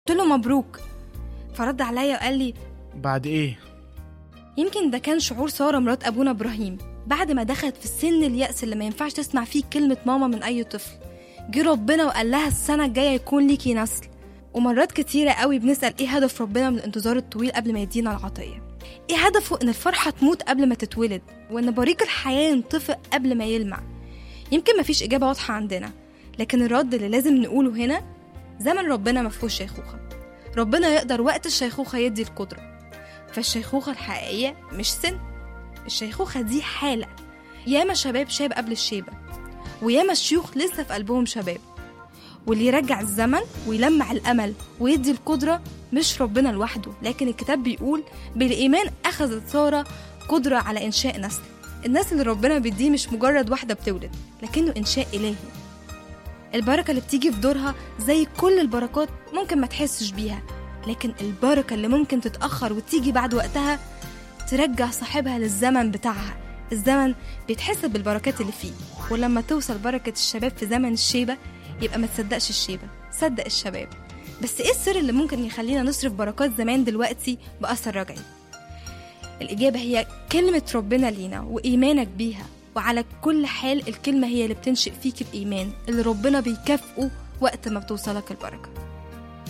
قلت له مبروك فرد عليا وقال لي بعد ايه يمكن ده كان شعور سارة مرات أبونا إبراهيم بعد ما دخلت في السن اليأس اللي ما ينفعش تسمع فيه كلمة ماما من أي طفل جه ربنا وقال لها السنة الجاية يكون ليكي نسل ومرات كتيرة قوي بنسأل إيه هدف ربنا من الانتظار الطويل قبل ما يدينا العطية إيه هدفه إن الفرحة تموت قبل ما تتولد وإن بريق الحياة ينطفئ قبل ما يلمع يمكن مفيش إجابة واضحة عندنا لكن الرد اللي لازم نقوله هنا زمن ربنا مفهوش شيخوخة ربنا يقدر وقت الشيخوخة يدي القدرة فالشيخوخة الحقيقية مش سن الشيخوخة دي حالة ياما شباب شاب قبل الشيبة وياما الشيوخ لسه في قلبهم شباب واللي يرجع الزمن ويلمع الأمل ويدي القدرة مش ربنا لوحده لكن الكتاب بيقول بالإيمان أخذت سارة قدرة على إنشاء نسل الناس اللي ربنا بيديه مش مجرد واحدة بتولد لكنه إنشاء إلهي البركة اللي بتيجي في دورها زي كل البركات ممكن ما تحسش بيها لكن البركة اللي ممكن تتأخر وتيجي بعد وقتها ترجع صاحبها للزمن بتاعها الزمن بيتحسب بالبركات اللي فيه ولما توصل بركة الشباب في زمن الشيبة يبقى ما تصدقش الشيبة صدق الشباب بس ايه السر اللي ممكن يخلينا نصرف بركات زمان دلوقتي بأثر رجعي الإجابة هي كلمة ربنا لينا وإيمانك بيها وعلى كل حال الكلمة هي اللي بتنشئ فيك الإيمان اللي ربنا بيكافئه وقت ما بتوصلك البركة